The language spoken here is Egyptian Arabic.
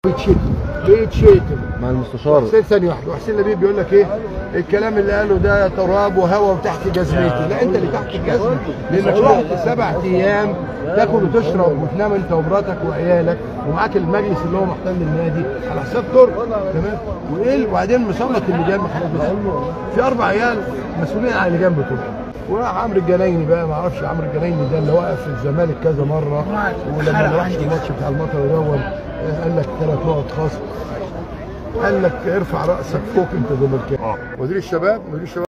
بيتشتم بيتشتم مع المستشار حسين ثانية واحدة وحسين لبيب بيقول لك ايه الكلام اللي قاله ده تراب وهوا وتحت جزمتي لا انت اللي تحت الجزمة لانك رحت سبع ايام تاكل وتشرب وتنام انت ومراتك وعيالك ومعاك المجلس اللي هو محتل النادي على حساب ترك تمام وايه وبعدين مسلط اللجان بحاجات بس. في اربع عيال مسؤولين عن اللجان بتوعهم وعمرو الجنايني بقى ما اعرفش عمرو الجنايني ده اللي وقف في الزمالك كذا مره ولما ما راحش الماتش بتاع المطر دون قال لك ثلاث نقط خصم قال لك ارفع راسك فوق انت زملكاوي وزير الشباب وزير الشباب